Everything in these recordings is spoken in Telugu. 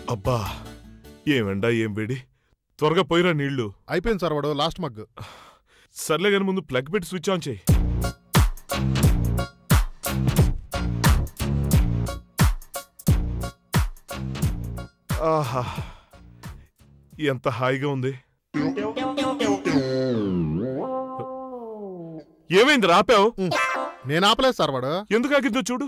అబ్బా ఏమండా ఏం వేడి త్వరగా పోయిరా నీళ్లు అయిపోయింది సార్ వాడు లాస్ట్ మగ్ సర్లే గాని ముందు ప్లగ్ పెట్టి స్విచ్ ఆన్ చేయి ఆహా ఎంత హాయిగా ఉంది ఏమైంది రాపావు నేను ఆపలేదు సార్ వాడు ఎందుకు ఆగిందో చూడు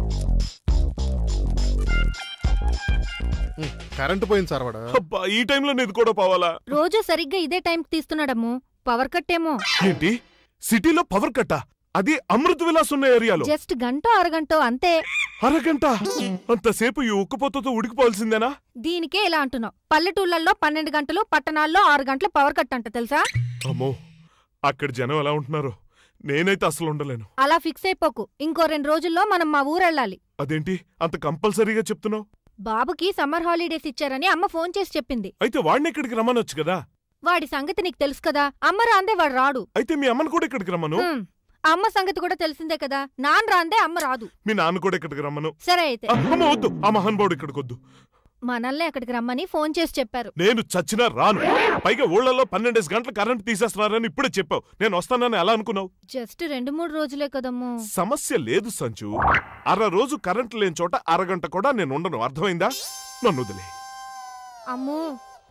కరెంట్ పోయింది సార్ వాడు అబ్బా ఈ టైంలో నీది కూడా పోవాలా రోజు సరిగ్గా ఇదే టైంకి తీస్తున్నాడమ్ము పవర్ కట్ ఏమో ఏంటి సిటీలో పవర్ కట్టా అది అమృత విలాస్ ఉన్న ఏరియాలో జస్ట్ గంటో అరగంటో అంతే అరగంట అంతసేపు ఈ ఉక్కుపోతతో ఉడికిపోవాల్సిందేనా దీనికే ఇలా అంటున్నావు పల్లెటూళ్ళల్లో పన్నెండు గంటలు పట్టణాల్లో ఆరు గంటలు పవర్ కట్ అంట తెలుసా అమ్మో అక్కడ జనం ఎలా ఉంటున్నారో నేనైతే అసలు ఉండలేను అలా ఫిక్స్ అయిపోకు ఇంకో రెండు రోజుల్లో మనం మా ఊరెళ్ళాలి అదేంటి అంత కంపల్సరీగా చెప్తున్నావు బాబుకి సమ్మర్ హాలిడేస్ ఇచ్చారని అమ్మ ఫోన్ చేసి చెప్పింది అయితే వాడిని ఇక్కడికి రమ్మనొచ్చు కదా వాడి సంగతి నీకు తెలుసు కదా అమ్మ రాందే వాడు రాడు అయితే మీ అమ్మని కూడా ఇక్కడికి రమ్మను హ్మ్. అమ్మ సంగతి కూడా తెలిసిందే కదా నాన్న రాందే అమ్మ రాదు మీ నాన్న కూడా ఇక్కడికి రమ్మను సరే అయితే ఆ, అమ్మ వద్దు ఆ మహానుభావుడు ఇక్కడికి వద్దు మనల్ని అక్కడికి రమ్మని ఫోన్ చేసి చెప్పారు నేను చచ్చినా రాను పైగా ఊళ్ళలో పన్నెండేసి గంటల కరెంట్ తీసేస్తున్నారని ఇప్పుడే చెప్పావు నేను వస్తానని ఎలా అనుకున్నావు జస్ట్ రెండు మూడు రోజులే కదమ్ము సమస్య లేదు సంచు అర రోజు కరెంట్ లేని చోట అరగంట కూడా నేను ఉండను అర్థమైందా నన్ను వదిలే అమ్ము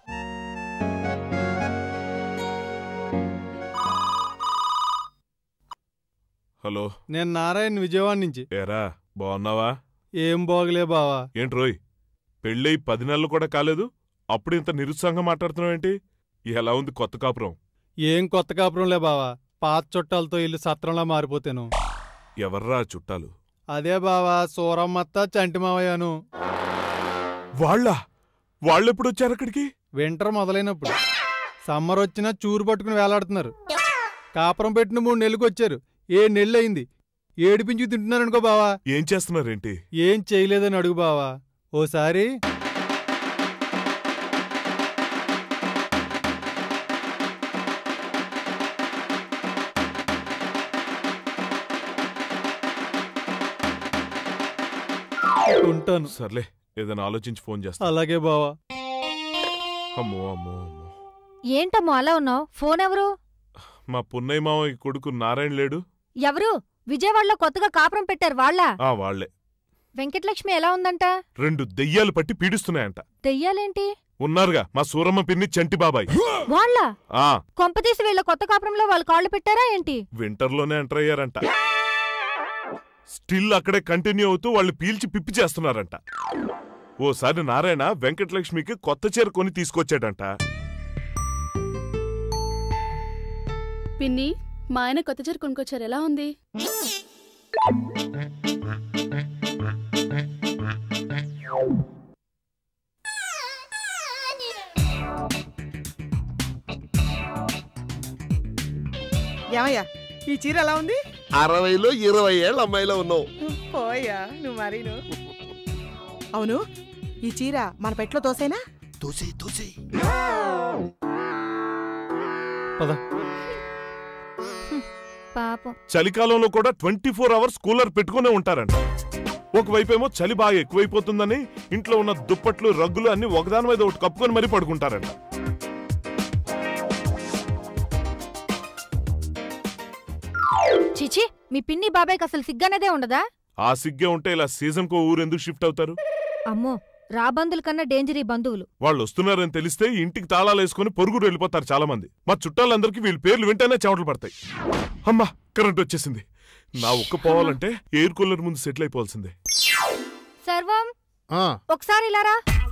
హలో నేను నారాయణ విజయవాడ నుంచి ఏరా బాగున్నావా ఏం బాగలే బావా ఏంటి రోయ్ పెళ్ళై పది నెలలు కూడా కాలేదు అప్పుడు ఇంత నిరుత్సాహంగా మాట్లాడుతున్నావేంటి ఎలా ఉంది కొత్త కాపురం ఏం కొత్త కాపురంలే బావా పాత చుట్టాలతో ఇల్లు సత్రంలా మారిపోతాను ఎవర్రా ఆ చుట్టాలు అదే బావా సూరమ్మత్త చంటి మావయ్యను వాళ్ళ వాళ్ళెప్పుడు వచ్చారు అక్కడికి వింటర్ మొదలైనప్పుడు సమ్మర్ వచ్చినా చూరు పట్టుకుని వేలాడుతున్నారు కాపురం పెట్టిన మూడు నెలలకు వచ్చారు ఏ నెల్లు అయింది ఏడిపించి తింటున్నారనుకో బావా ఏం చేస్తున్నారేంటి ఏం చేయలేదని అడుగు బావా ఓసారి ఉంటాను సర్లే ఏదైనా ఆలోచించి ఫోన్ చేస్తా అలాగే బావా అమ్మో అమ్మో అమ్మో ఏంటమ్మో అలా ఉన్నావు ఫోన్ ఎవరు మా పున్నయ్య మావయ్య కొడుకు నారాయణ లేడు ఎవరు విజయవాడలో కొత్తగా కాపురం పెట్టారు వాళ్ళ ఆ వాళ్లే వెంకటలక్ష్మి ఎలా ఉందంట రెండు దెయ్యాలు పట్టి పీడిస్తున్నాయంట దెయ్యాలేంటి ఉన్నారుగా మా సూరమ్మ పిన్ని చంటి బాబాయ్ వాళ్ళ ఆ కొంపతీసి వీళ్ళ కొత్త కాపురంలో వాళ్ళు కాళ్ళు పెట్టారా ఏంటి వింటర్లోనే ఎంటర్ అయ్యారంట స్టిల్ అక్కడే కంటిన్యూ అవుతూ వాళ్ళు పీల్చి పిప్పి చేస్తున్నారంట ఓసారి నారాయణ వెంకటలక్ష్మికి కొత్త చీర కొని తీసుకొచ్చాడంట పిన్ని మా ఆయన కొత్త చీర కొనుక్కొచ్చారు ఎలా ఉంది ఏమయ్యా ఈ చీర ఎలా ఉంది అరవైలో ఇరవై ఏళ్ళ అమ్మాయిలో ఉన్నావు పోయా నువ్వు మరీను అవును ఈ చీర మన పెట్లో తోసేనా తూసేయ్ తూసేయ్ పద పాపం చలికాలంలో కూడా ట్వంటీ ఫోర్ అవర్స్ కూలర్ పెట్టుకునే ఉంటారంట ఒకవైపేమో చలి బాగా ఎక్కువైపోతుందని ఇంట్లో ఉన్న దుప్పట్లు రగ్గులు అన్ని ఒకదాని మీద ఒకటి కప్పుకొని మరీ పడుకుంటారంట చిచి మీ పిన్ని బాబాయ్కి అసలు సిగ్గనేదే ఉండదా ఆ సిగ్గే ఉంటే ఇలా సీజన్ కో ఊరు ఎందుకు షిఫ్ట్ అవుతారు అమ్మో రాబందుల కన్నా డేంజర్ ఈ బంధువులు వాళ్ళు వస్తున్నారని తెలిస్తే ఇంటికి తాళాలు వేసుకుని పొరుగురు వెళ్ళిపోతారు చాలా మంది మా చుట్టాలందరికీ వీళ్ళ పేర్లు వింటేనే చెమటలు పడతాయి అమ్మా కరెంట్ వచ్చేసింది నా ఒక్క పోవాలంటే ఎయిర్ కూలర్ ముందు సెటిల్ అయిపోవాల్సిందే సర్వం ఆ, ఒకసారి ఇలారా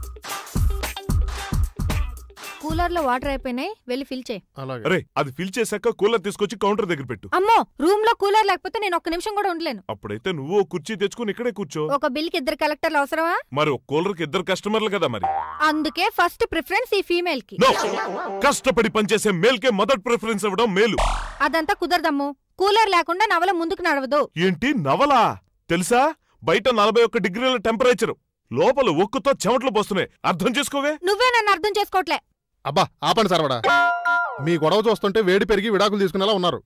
కూలర్లో వాటర్ అయిపోయినాయి వెళ్ళి ఫిల్ చేయి అలాగే అరే అది ఫిల్ చేశాక కూలర్ తీసుకొచ్చి కౌంటర్ దగ్గర పెట్టు అమ్మో రూమ్ లో కూలర్ లేకపోతే నేను ఒక్క నిమిషం కూడా ఉండలేను అప్పుడైతే నువ్వు ఓ కుర్చీ తెచ్చుకుని ఇక్కడే కూర్చో ఒక బిల్ కి ఇద్దరు కలెక్టర్లు అవసరమా మరి ఒక కూలర్కి ఇద్దరు కస్టమర్లు కదా మరి అందుకే ఫస్ట్ ప్రిఫరెన్స్ ఈ ఫీమేల్ కి నో కష్టపడి పనిచేసే మేల్కే మొదటి ప్రిఫరెన్స్ ఇవ్వడం మేలు అదంతా కుదరదమ్ము కూలర్ లేకుండా నవల ముందుకు నడవదు ఏంటి నవలా తెలుసా బయట నలభై ఒక్క డిగ్రీల టెంపరేచర్ లోపల ఒక్కుతో చెమటలు పోస్తున్నాయి అర్థం చేసుకోవే నువ్వే నన్ను అర్థం చేసుకోవట్లే అబ్బా ఆపండి సార్ వాడా మీ గొడవ చూస్తుంటే వేడి పెరిగి విడాకులు తీసుకునేలా ఉన్నారు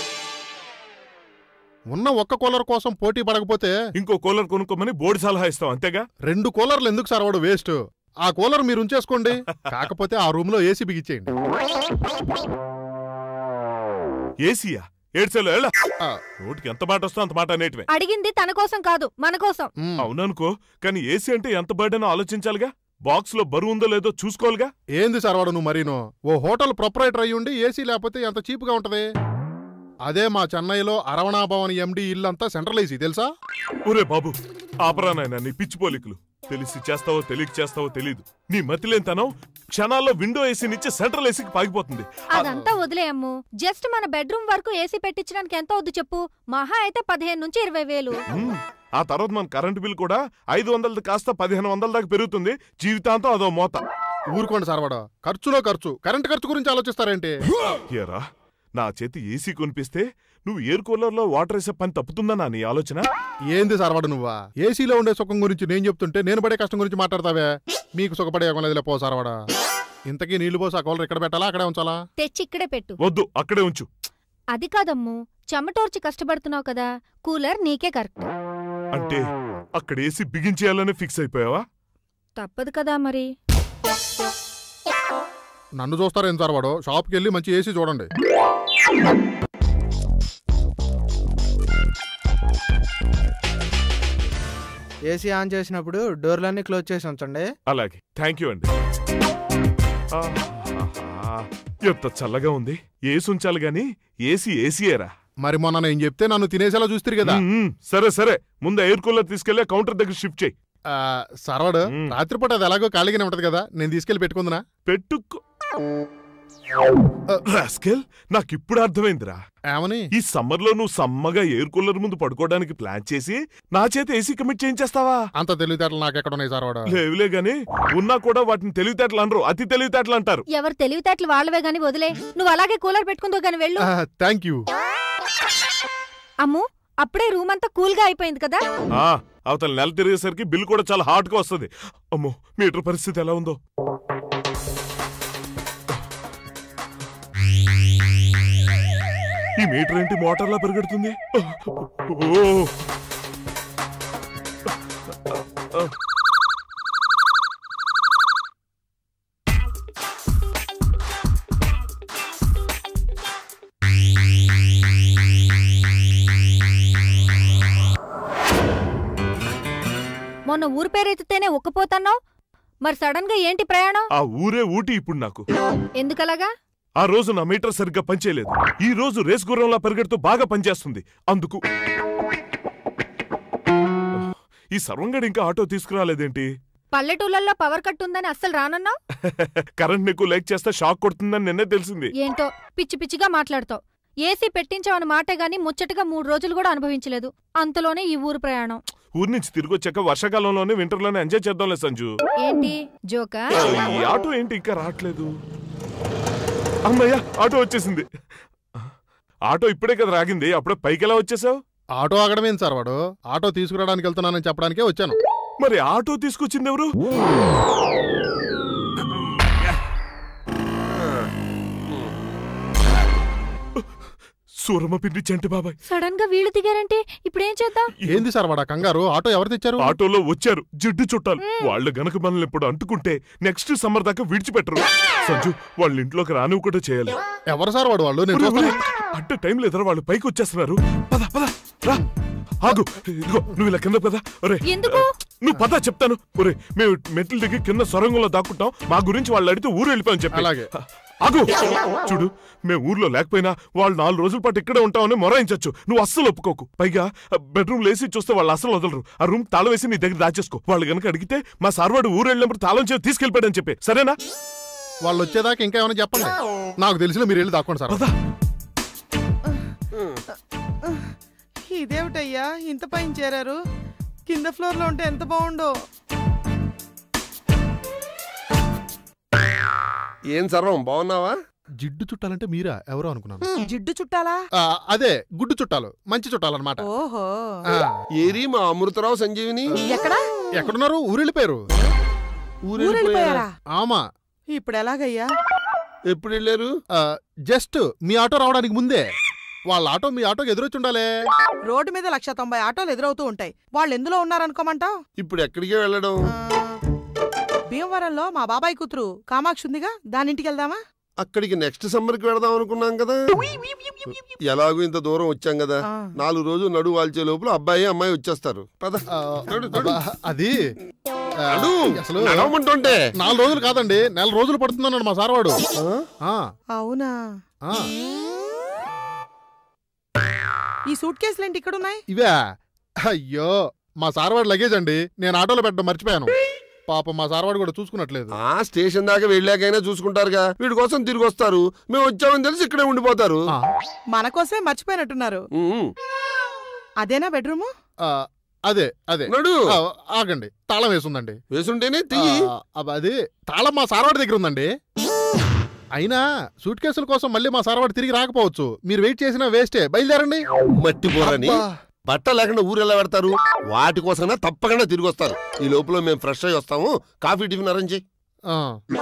ఉన్న ఒక్క కూలర్ కోసం పోటీ పడకపోతే ఇంకో కూలర్ కొనుక్కోమని బోర్డు సలహా ఇస్తాం అంతేగా రెండు కూలర్లు ఎందుకు సార్ వాడు వేస్ట్ ఆ కూలర్ మీరు ఉంచేసుకోండి కాకపోతే ఆ రూమ్ లో ఏసీ బిగించేయండి ఏసీయా ఏడ్చేలో ఎలా ఆ. నోటికి ఎంత మాట వస్తో అంత మాట అనేటివే అడిగింది తన కోసం కాదు మన కోసం మ్, అవుననుకో కానీ ఏసీ అంటే ఎంత బర్డెనో ఆలోచించాలిగా బాక్స్ లో బరువు ఉందో లేదో చూసుకోవాలిగా ఏంది సార్ వాడు నువ్వు మరీను ఓ హోటల్ ప్రొపరైటర్ అయ్యి ఉండి ఏసీ లేకపోతే ఎంత చీప్గా ఉంటది అదే మా చెన్నైలో అరవణా భవన్ ఎండి ఇల్లంతా సెంట్రల్ ఏసీ తెలుసా ఒరే బాబు ఆపరా నాయనా నీ పిచ్చి పోలికలు తెలిసి చేస్తావో తెలియక చేస్తావో తెలీదు నీ మతిలేంతనం క్షణాల్లో విండో ఏసీ నుంచి సెంట్రల్ ఏసీకి పాగిపోతుంది అదంతా వదిలేయమ్ము జస్ట్ మన బెడ్రూమ్ వరకు ఏసీ పెట్టించడానికి ఎంత వద్దు చెప్పు మహా అయితే పదిహేను నుంచి ఇరవై వేలు మ్, ఆ తర్వాత మన కరెంట్ బిల్ కూడా ఐదు వందలది కాస్త పదిహేను వందల దాకా పెరుగుతుంది జీవితాంతం అదో మోత ఊరుకోండి సార్ వాడు ఖర్చులో ఖర్చు కరెంట్ ఖర్చు గురించి ఆలోచిస్తారేంటి ఏరా నా చేతి ఏసీ కొనిపిస్తే నువ్వు ఎయిర్ కూలర్లో వాటర్ వేసే పని తప్పుతుందన్నా నీ ఆలోచన ఏంది సార్ వాడు నువ్వా ఏసీలో ఉండే సుఖం గురించి నేను చెప్తుంటే నేను పడే కష్టం గురించి మాట్లాడతావే మీకు సుఖపడే యోగం లేదులే పో సార్ వాడా ఇంతకీ నీళ్లు పోసి ఆ కూలర్ ఇక్కడ పెట్టాలా అక్కడే ఉంచాలా తెచ్చి ఇక్కడే పెట్టు వద్దు అక్కడే ఉంచు అది కాదమ్ము చెమటోర్చి కష్టపడుతున్నావు కదా కూలర్ నీకే కరెక్ట్ అంటే అక్కడ ఏసీ బిగించేయాలని ఫిక్స్ అయిపోయావా తప్పదు కదా మరి నన్ను చూస్తారేం సార్ వాడు షాప్కి వెళ్ళి మంచి ఏసీ చూడండి ఏసీ ఆన్ చేసినప్పుడు డోర్లన్నీ క్లోజ్ చేసి ఉంచండి అలాగే థ్యాంక్ యూ అండి ఆహాహా. ఎంత చల్లగా ఉంది ఏసి ఉంచాలి గాని ఏసీ ఏసీయేరా మరి మొన్న నేను చెప్తే నన్ను తినేసేలా చూస్తారు కదా మ్, మ్, సరే సరే ముందు ఎయిర్ కూలర్ తీసుకెళ్లి కౌంటర్ దగ్గర షిఫ్ట్ చేయి ఆ, సర్వాడు మ్. రాత్రిపూట అది ఎలాగో ఖాళీగానే ఉంటది కదా నేను తీసుకెళ్లి పెట్టుకుందునా పెట్టుకో రాస్కెల్ నాకిప్పుడు అర్థమైందిరా ఏమని ఈ సమ్మర్ లో నువ్వు సమ్మగా ఎయిర్ కూలర్ ముందు పడుకోవడానికి ప్లాన్ చేసి నా చేత ఏసీ కమిట్ చేయించేస్తావా అంత తెలివితేటలు నాకెక్కడ ఉన్నాయి సార్ వాడు లేవులే గాని ఉన్నా కూడా వాటిని తెలివితేటలు అనరు అతి తెలివితేటలు అంటారు ఎవరు తెలివితేటలు వాళ్ళవే గాని వదిలే నువ్వు అలాగే కూలర్ పెట్టుకుందో గాని వెళ్ళు థ్యాంక్ యూ అమ్ము అప్పుడే రూమ్ అంతా కూల్ గా అయిపోయింది కదా ఆ అవతల నెల తిరిగేసరికి బిల్ కూడా చాలా హాట్ గా వస్తుంది అమ్మో మీటర్ పరిస్థితి ఎలా ఉందో ఈ మీటర్ ఏంటి మోటార్లా పరిగెడుతుంది ఓ మొన్న ఊరు పేరెత్తితేనే ఉక్కపోతున్నావు మరి సడన్ గా ఏంటి ప్రయాణం ఆ ఊరే ఊటి ఇప్పుడు నాకు ఎందుకలాగా ఆ రోజు నా మీటర్ సరిగ్గా పనిచేయలేదు ఈ రోజు రేస్ గుర్రంలా పరిగెడుతూ బాగా పనిచేస్తుంది అందుకు ఈ సర్వంగడ్ ఇంకా ఆటో తీసుకురాలేదేంటి పల్లెటూళ్ళల్లో పవర్ కట్ ఉందని అస్సలు రానన్నావు కరెంట్ నీకు లైక్ చేస్తే షాక్ కొడుతుందని నిన్నే తెలిసింది ఏంటో పిచ్చి పిచ్చిగా మాట్లాడతావు ఏసీ పెట్టించావని మాటే గాని ముచ్చటగా మూడు రోజులు కూడా అనుభవించలేదు అంతలోనే ఈ ఊరు ప్రయాణం ఊరి నుంచి తిరిగి వచ్చాక వర్షాకాలంలోనే వింటర్లోనే ఎంజాయ్ చేద్దాంలే సంజు ఏంటి జోకా ఈ ఆటో ఏంటి ఇంకా రావట్లేదు అమ్మయ్య ఆటో వచ్చేసింది ఆటో ఇప్పుడే కదా రాగింది అప్పుడే పైకి ఎలా వచ్చేసావు ఆటో ఆగడమేంది సార్ వాడు ఆటో తీసుకురావడానికి వెళ్తున్నానని చెప్పడానికే వచ్చాను మరి ఆటో తీసుకొచ్చింది ఎవరు సూరమ్మ పిండి చంటి బాబాయ్ సడన్ గా వీళ్ళు దిగారంటే ఇప్పుడేం చేద్దాం ఏంది సార్ వాడు ఆ కంగారు ఆటో ఎవరు తెచ్చారు ఆటోలో వచ్చారు జిడ్డు చుట్టాలు వాళ్ళు గనక మనల్ని ఇప్పుడు అంటుకుంటే నెక్స్ట్ సమ్మర్ దాకా విడిచిపెట్టరు సంజు వాళ్ళ ఇంట్లోకి రానివ్వకుండా చేయాలి ఎవరు సార్ వాడు వాళ్ళు నేను ఒరేయ్, చూస్తాను ఒరేయ్, అడ్డ టైం లేదరా వాళ్ళు పైకి వచ్చేస్తున్నారు పద పద రా ఆగు ఇదిగో నువ్వు ఇలా కింద పద ఒరే ఎందుకు నువ్వు పద చెప్తాను ఒరే మేము మెట్ల దిగి కింద సొరంగంలో దాక్కుంటాం మా గురించి వాళ్ళు అడిగితే ఊరు వెళ్ళిపోయాని చెప్పి అలాగే. ఆగు చూడు మేము ఊర్లో లేకపోయినా వాళ్ళు నాలుగు రోజుల పాటు ఇక్కడే ఉంటామని మొరాయించచ్చు నువ్వు అస్సలు ఒప్పుకోకు పైగా బెడ్రూమ్ లేసి చూస్తే వాళ్ళు అస్సలు వదలరు ఆ రూమ్ తాళం వేసి నీ దగ్గర దాచేసుకో వాళ్ళు గనక అడిగితే మా సార్వాడు ఊరు వెళ్ళినప్పుడు తాళం చేసి తీసుకెళ్ళిపోయాడని చెప్పి సరేనా వాళ్ళు వచ్చేదాకా ఇంకా ఏమైనా చెప్పండి నాకు తెలిసిన మీరు వెళ్ళి దాక్కోండి సార్ పద ఇదేమిటయ్యా ఇంత పైన చేరారు కింద ఫ్లోర్ లో ఉంటే ఎంత బాగుండో ఏం సర్వం బాగున్నావా జిడ్డు చుట్టాలంటే మీరా ఎవరో అనుకున్నాను జిడ్డు చుట్టాలా ఆ, అదే గుడ్డు చుట్టాలు మంచి చుట్టాలన్నమాట ఓహో ఆ, ఏరి మా అమృతరావు సంజీవిని ఎక్కడా ఎక్కడున్నారు ఊరెళ్ళిపోయారు ఊరు ఊరెళ్ళిపోయారా ఆమా ఇప్పుడు ఎలాగయ్యా ఎప్పుడు వెళ్ళారు ఆ, జస్ట్ మీ ఆటో రావడానికి ముందే వాళ్ళ ఆటో మీ ఆటోకి ఎదురొచ్చి ఉండాలే రోడ్డు మీద లక్ష తొంభై ఆటోలు ఎదురవుతూ ఉంటాయి వాళ్ళు ఎందులో ఉన్నారనుకోమంటావు ఇప్పుడు ఎక్కడికి వెళ్ళడం భీమవరంలో మా బాబాయ్ కూతురు కామాక్షి ఉందిగా దానింటికి వెళ్దామా అక్కడికి నెక్స్ట్ సమ్మర్ కి వెళదాం అనుకున్నాం కదా ఎలాగో ఇంత దూరం వచ్చాం కదా ఆ. నాలుగు రోజులు నడు వాల్చే లోపల అబ్బాయి అమ్మాయి వచ్చేస్తారు పద ఆ, నడు, నడు. అబ్బా, అది ఆ, నడు. అసలు నడవమంటుంటే నాలుగు రోజులు కాదండి నెల రోజులు పడుతుందన్నాడు మా సార్వాడు ఆ, అవునా ఆ, ఈ సూట్ కేసులు ఏంటి ఇక్కడ ఉన్నాయి ఇవే అయ్యో మా సార్వాడు లగేజ్ అండి నేను ఆటోలో పెట్టడం మర్చిపోయాను పాపం మా సార్వాడు కూడా చూసుకున్నట్లేదు ఆ స్టేషన్ దాకా వెళ్ళాకైనా చూసుకుంటారుగా వీడి కోసం తిరిగి వస్తారు మేము వచ్చామని తెలిసి ఇక్కడే ఉండిపోతారు ఆ, మన కోసమే మర్చిపోయినట్టున్నారు ఉమ్. అదేనా బెడ్రూము ఆ, అదే అదే నడు ఆ, ఆగండి తాళం వేసుందండి వేసుంటేనే తియ్యి ఆ, అబ్బ, అది తాళం మా సార్వాడి దగ్గర ఉందండి అయినా సూట్ కేసుల కోసం మళ్ళీ మా సార్వాడు తిరిగి రాకపోవచ్చు మీరు వెయిట్ చేసినా వేస్టే బయలుదేరండి మట్టి పోరని అబ్బా. బట్ట లేకుండా ఊరు ఎలా పెడతారు వాటి కోసమైనా తప్పకుండా తిరిగి వస్తారు ఈ లోపల మేము ఫ్రెష్ అయ్యి వస్తాము కాఫీ టిఫిన్ అరేంజ్ చేయి ఆ,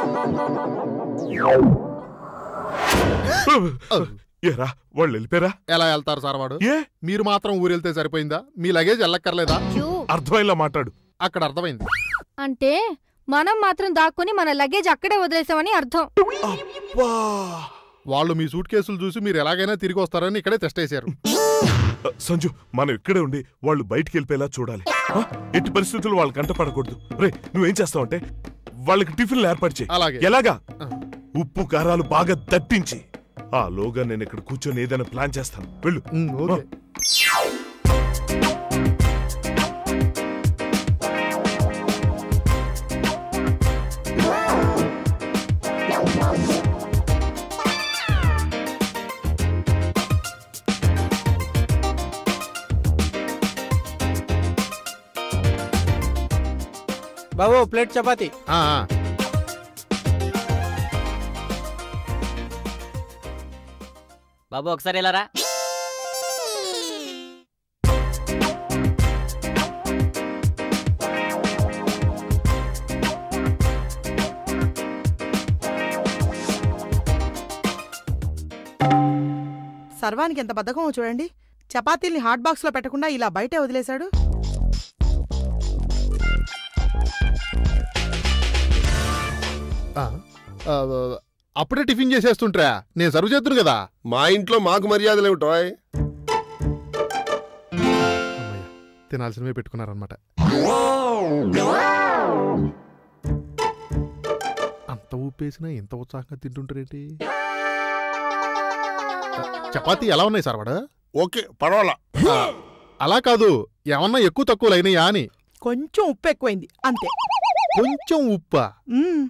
ఏరా వాళ్ళు వెళ్ళిపోయారా ఎలా వెళ్తారు సార్వాడు ఏ మీరు మాత్రం ఊరెళ్తే సరిపోయిందా మీ లగేజ్ వెళ్ళక్కర్లేదా అయ్యో, అర్థమైలా మాట్లాడు అక్కడ అర్థమైంది అంటే మనం మాత్రం దాక్కుని మన లగేజ్ అక్కడే వదిలేసామని అర్థం వాళ్ళు మీ సూట్ కేసులు చూసి మీరు ఎలాగైనా తిరిగి వస్తారని ఇక్కడే టెస్ట్ వేశారు సంజు మనం ఇక్కడే ఉండి వాళ్ళు బయటికి వెళ్ళిపోయేలా చూడాలి ఆ? ఎట్టి పరిస్థితుల్లో వాళ్ళకి కంట పడకూడదు రే నువ్వేం చేస్తావంటే వాళ్ళకి టిఫిన్లు ఏర్పాటు చేయి అలాగే ఎలాగా ఆ. ఉప్పు కారాలు బాగా దట్టించి ఆ లోగా నేను ఇక్కడ కూర్చొని ఏదైనా ప్లాన్ చేస్తాను వెళ్ళు ఉమ్, ఓకే బాబు ప్లేట్ చపాతి ఆ, ఆ. బాబు ఒకసారి ఇలా రా సర్వానికి ఎంత బద్ధకమో చూడండి చపాతీల్ని హాట్ బాక్స్ లో పెట్టకుండా ఇలా బయటే వదిలేశాడు ఆ, ఆ, అప్పుడే టిఫిన్ చేసేస్తుంట్రా నేను సర్వ్ చేద్దును కదా మా ఇంట్లో మాకు మర్యాదలు ఏమిటోయ్ అమ్మయ్య తినాల్సినవే పెట్టుకున్నారనమాట అంత ఊపేసినా ఎంత ఉత్సాహంగా తింటుంటారేంటి ఆ, చపాతీ ఎలా ఉన్నాయి సార్ వాడు ఓకే పర్వాలా అలా కాదు ఏమన్నా ఎక్కువ తక్కువ అయినాయా అని కొంచెం ఉప్పు ఎక్కువైంది అంతే కొంచెం ఉప్పా మ్మ్.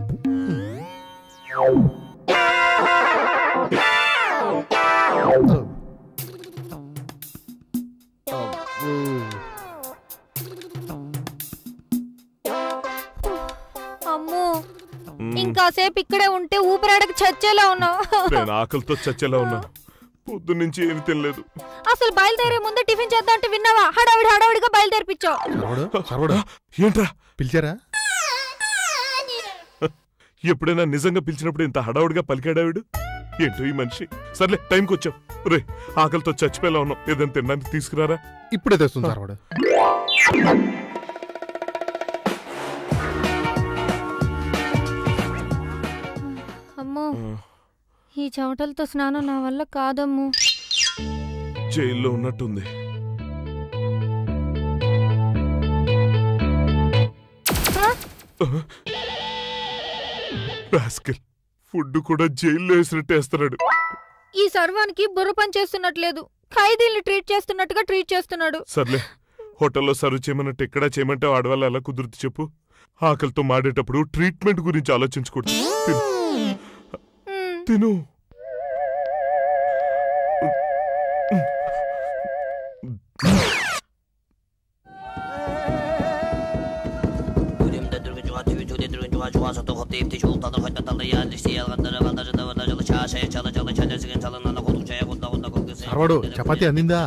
అబ్బో. అమ్మో మ్మ్. ఇంకాసేపు ఇక్కడే ఉంటే ఊపిరాడకి చచ్చేలా ఉన్నావు నేను ఆకలితో చచ్చేలా ఉన్నాను పొద్దున్నుంచి ఏమి తినలేదు అసలు బయలుదేరే ముందే టిఫిన్ చేద్దాం అంటే విన్నావా హడావిడి హడావిడిగా బయలుదేరిపించావు సర్వడు సర్వడు ఏంట్రా పిలిచారా ఎప్పుడైనా నిజంగా పిలిచినప్పుడు ఇంత హడావుడిగా పలికాడావిడు ఏంటో ఈ మనిషి సర్లే టైంకి వచ్చావు రే ఆకలితో చచ్చిపోయేలా ఉన్నాం ఏదైనా తినడానికి తీసుకురారా ఇప్పుడే తెస్తుంది సార్ వాడు అమ్మో ఈ చెమటలతో స్నానం నా వల్ల కాదమ్ము జైల్లో ఉన్నట్టుంది రాస్కెల్ ఫుడ్ కూడా జైల్లో వేసినట్టు వేస్తున్నాడు ఈ సర్వానికి బుర్ర పని చేస్తున్నట్లేదు ఖైదీల్ని ట్రీట్ చేస్తున్నట్టుగా ట్రీట్ చేస్తున్నాడు సర్లే హోటల్లో సర్వ్ చేయమన్నట్టు ఎక్కడా చేయమంటే ఆడవాళ్ళు ఎలా కుదురుతు చెప్పు ఆకలితో మాడేటప్పుడు ట్రీట్మెంట్ గురించి ఆలోచించకూడదు తిను మ్మ్. తిను సర్వాడు చపాతీ అందిందా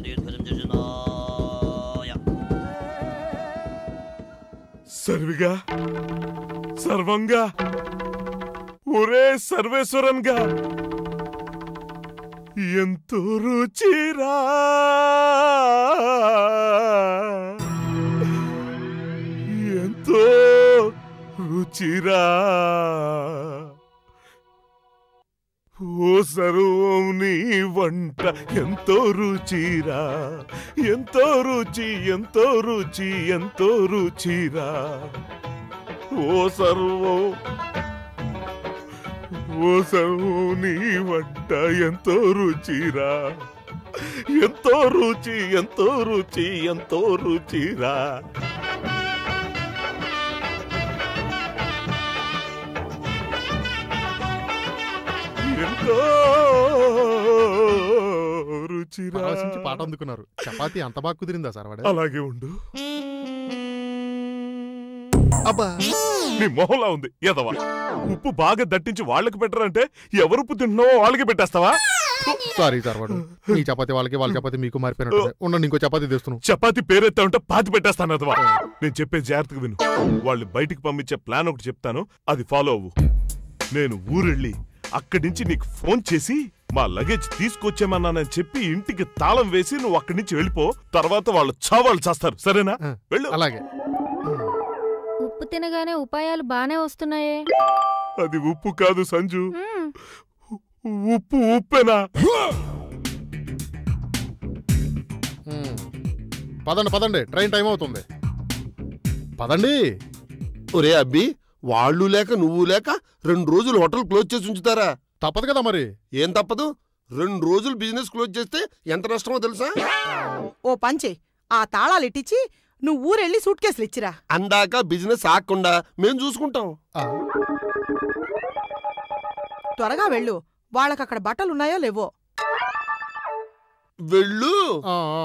సర్విగా సర్వంగా ఒరే సర్వేశ్వరన్గా ఎంతో రుచిరా ఎంతో రుచిరా ఓ సర్వం నీ వంట ఎంతో రుచిరా ఎంతో రుచి ఎంతో రుచి ఎంతో రుచిరా ఓ సర్వం ఓ సర్వం నీ వంట ఎంతో రుచిరా ఎంతో రుచి ఎంతో రుచి ఎంతో రుచిరా ఎంతో రుచిరా పరవశించి పాట అందుకున్నారు చపాతీ అంత బాగా కుదిరిందా సర్వాడు అలాగే ఉండు అబ్బా నీ మొహంలా ఉంది ఎదవా ఉప్పు బాగా దట్టించి వాళ్ళకి పెట్టరంటే ఎవరు ఉప్పు తింటున్నావో వాళ్ళకి పెట్టేస్తావా సారీ సర్వాడు నీ చపాతీ వాళ్ళకి వాళ్ళ చపాతీ మీకు మారిపోయినట్టు ఉండండి ఇంకో చపాతీ తెస్తున్నాం చపాతి పేరెత్తా ఉంటే పాతి పెట్టేస్తాను అదవా నేను చెప్పే జాగ్రత్తగా విను వాళ్ళు బయటికి పంపించే ప్లాన్ ఒకటి చెప్తాను అది ఫాలో అవ్వు నేను ఊరెళ్ళి అక్కడి నుంచి నీకు ఫోన్ చేసి మా లగేజ్ తీసుకొచ్చేమన్నానని చెప్పి ఇంటికి తాళం వేసి నువ్వు అక్కడి నుంచి వెళ్ళిపో తర్వాత వాళ్ళు చావాళ్ళు చేస్తారు సరేనా ఆ, వెళ్ళు అలాగే ఉప్పు తినగానే ఉపాయాలు బానే వస్తున్నాయే అది ఉప్పు కాదు సంజు మ్మ్. ఉప్పు ఉప్పేనా ఉమ్. పదండి పదండి ట్రైన్ టైం అవుతుంది పదండి ఒరే అబ్బి వాళ్ళు లేక నువ్వు లేక రెండు రోజులు హోటల్ క్లోజ్ చేసి ఉంచుతారా తప్పదు కదా మరి ఏం తప్పదు రెండు రోజులు బిజినెస్ క్లోజ్ చేస్తే ఎంత నష్టమో తెలుసా ఓ పంచే ఆ తాళాలు ఇట్టించి నువ్వు ఊరెళ్ళి సూట్ కేసులు ఇచ్చిరా అందాక బిజినెస్ ఆగకుండా మేం చూసుకుంటాం ఆ, త్వరగా వెళ్ళు వాళ్ళకక్కడ బట్టలు ఉన్నాయో లేవో వెళ్ళు ఆ, ఆ.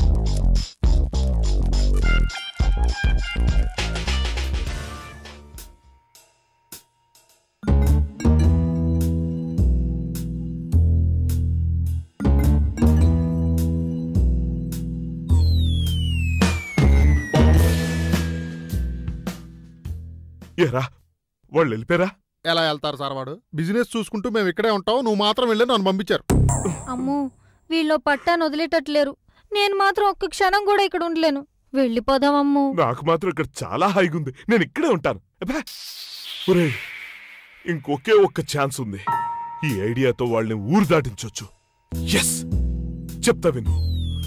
ఏరా వాళ్ళు వెళ్ళిపోయారా ఎలా వెళ్తారు సార్ వాడు బిజినెస్ చూసుకుంటూ మేము ఇక్కడే ఉంటాం నువ్వు మాత్రం వెళ్ళి నన్ను పంపించారు అమ్మో వీళ్ళు పట్టాను వదిలేటట్లేరు నేను మాత్రం ఒక్క క్షణం కూడా ఇక్కడ ఉండలేను వెళ్ళిపోదాం అమ్ము నాకు మాత్రం ఇక్కడ చాలా హాయిగా ఉంది నేను ఇక్కడే ఉంటాను అబ్బా! ఒరేయ్ ఇంకొకే ఒక్క ఛాన్స్ ఉంది ఈ ఐడియాతో వాళ్ళని ఊరు దాటించొచ్చు ఎస్ చెప్తా విను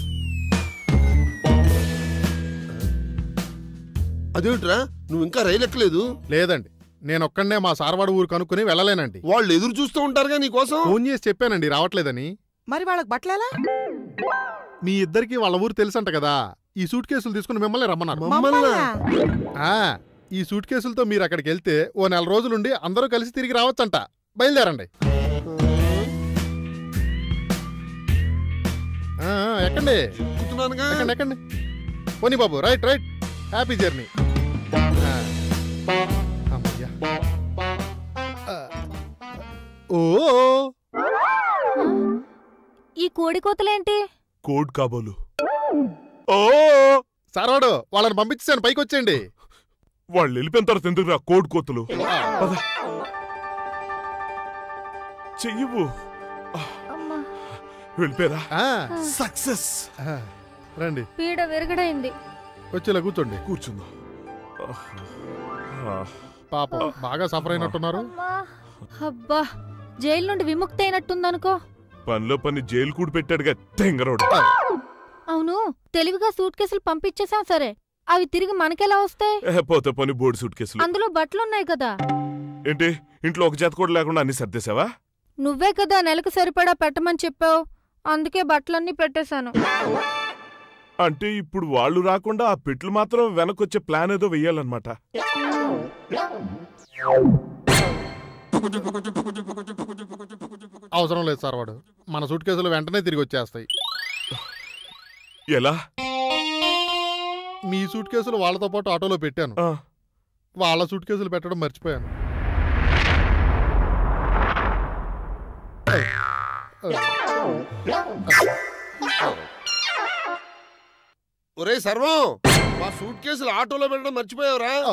అదేమిట్రా నువ్వు ఇంకా రైలు ఎక్కలేదు లేదండి నేను ఒక్కడనే మా సార్వాడు ఊరు కనుక్కొని వెళ్ళలేనండి వాళ్ళు ఎదురు చూస్తూ ఉంటారుగా నీకోసం ఫోన్ చేసి చెప్పానండి రావట్లేదని మరి వాళ్ళకి బట్టలేలా మీ ఇద్దరికి వాళ్ళ ఊరు తెలుసంట కదా ఈ సూట్ కేసులు తీసుకుని మిమ్మల్ని రమ్మన్నారు మమ్మల్నా? ఆ, ఈ సూట్ కేసులతో మీరు అక్కడికి వెళ్తే ఓ నెల రోజులుండి అందరూ కలిసి తిరిగి రావచ్చంట బయలుదేరండి ఆ, ఆ, ఎక్కండి చెప్తున్నానుగా ఎక్కండి ఎక్కండి పోనీ బాబు రైట్ రైట్ హ్యాపీ జర్నీ ఆ. అమ్మయ్యా. ఆ. ఓ ఈ కోడి కోతలేంటి కోడ్ కాబోలు ఓ సార్వాడు వాళ్ళని పంపించాను పైకి వచ్చేయండి వాళ్ళు వెళ్ళిపోయిన తర్వాత ఎందుకురా కోడ్ కోతులు పద. చెయ్యవు అమ్మా వెళ్ళిపోయారా ఆ, సక్సెస్ ఆ, రండి పీడ విరగడైంది వచ్చేలా కూర్చోండి కూర్చుందాం ఆ, పాపం బాగా సఫర్ అయినట్టున్నారు అమ్మా అబ్బా జైలు నుండి విముక్తి అయినట్టుందనుకో పనిలో పని జైలు కూడి పెట్టాడుగా తెంగరోడు అవును తెలివిగా సూట్ కేసులు పంపించేశాం సరే అవి తిరిగి మనకెలా వస్తాయి ఏ, పోతే పని బోర్డు సూట్ కేసులు అందులో బట్టలున్నాయి కదా ఏంటి ఇంట్లో ఒక జత కూడా లేకుండా అన్ని సర్దేశావా నువ్వే కదా నెలకు సరిపడా పెట్టమని చెప్పావు అందుకే బట్టలన్నీ పెట్టేశాను అంటే ఇప్పుడు వాళ్ళు రాకుండా ఆ పెట్లు మాత్రం వెనకొచ్చే ప్లాన్ ఏదో వెయ్యాలన్నమాట అవసరం లేదు సార్ వాడు మన సూట్ కేసులు వెంటనే తిరిగి వచ్చేస్తాయి ఎలా మీ సూట్ కేసులు వాళ్ళతో పాటు ఆటోలో పెట్టాను ఆ, వాళ్ళ సూట్ కేసులు పెట్టడం మర్చిపోయాను ఒరే సర్వం మా సూట్ కేసులు ఆటోలో పెట్టడం మర్చిపోయావురా ఆ,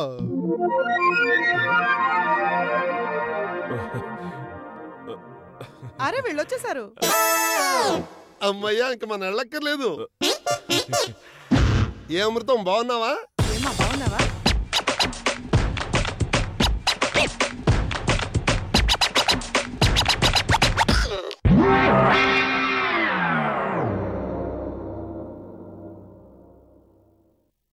అరే వెళ్ళొచ్చేసారు అమ్మయ్యా ఇంక మన వెళ్ళక్కర్లేదు ఏ అమృతం బాగున్నావా ఏమా బాగున్నావా